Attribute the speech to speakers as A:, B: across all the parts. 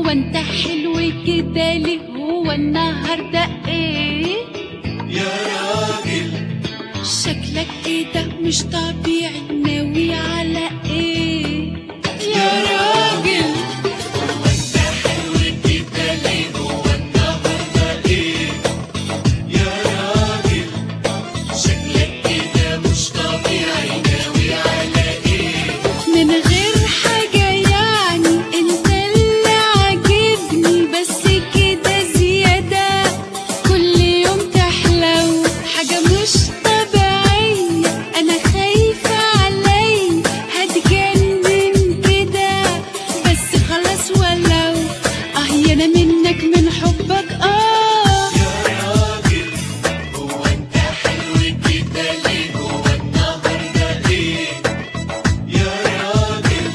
A: هو انت حلو كده ليه هو النهارده ايه
B: يا راجل
A: شكلك كده مش طبيعي ناوي على ايه يا راجل
B: هو انت حلو كده ليه هو النهارده ايه يا راجل شكلك كده مش طبيعي ناوي على ايه
A: من غير حاجة يعني انت اللي عاجبني بس كده زيادة كل يوم تحلو حاجة مش طبيعية انا خايفة علي هتجنن كده بس خلاص ولو اه انا منك من حبك اه
B: يا راجل هو انت حلو كده ليه هو النهارده ايه يا راجل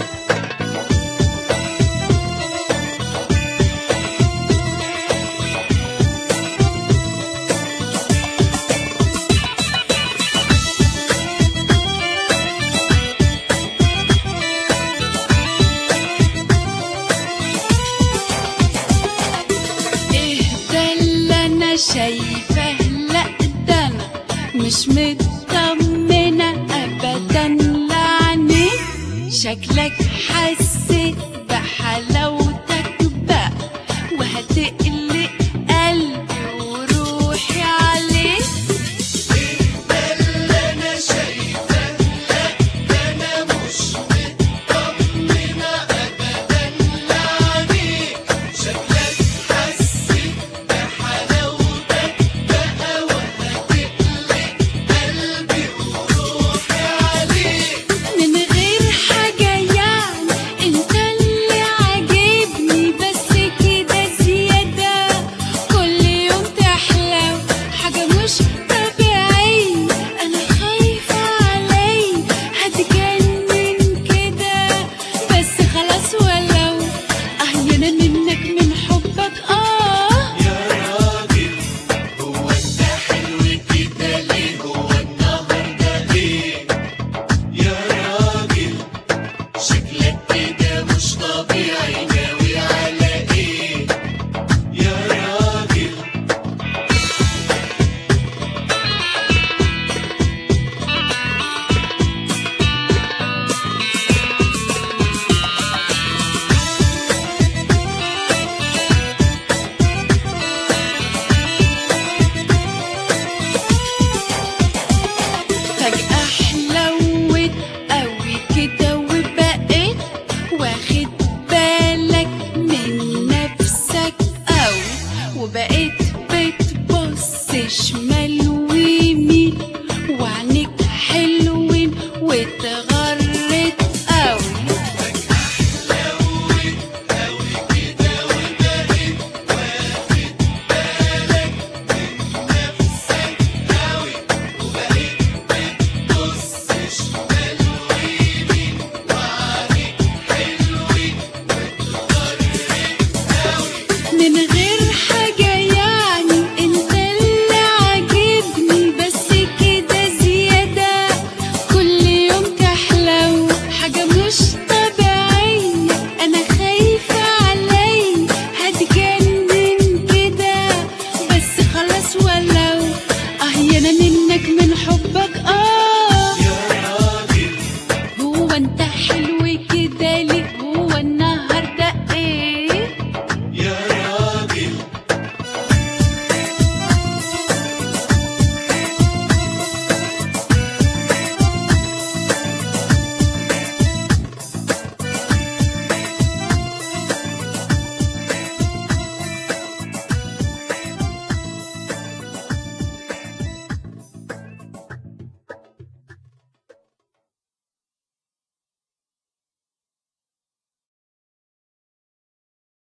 A: ايه ده اللي انا شايفاه لا ده انا مش مطمنة ابدا لعنيك شكلك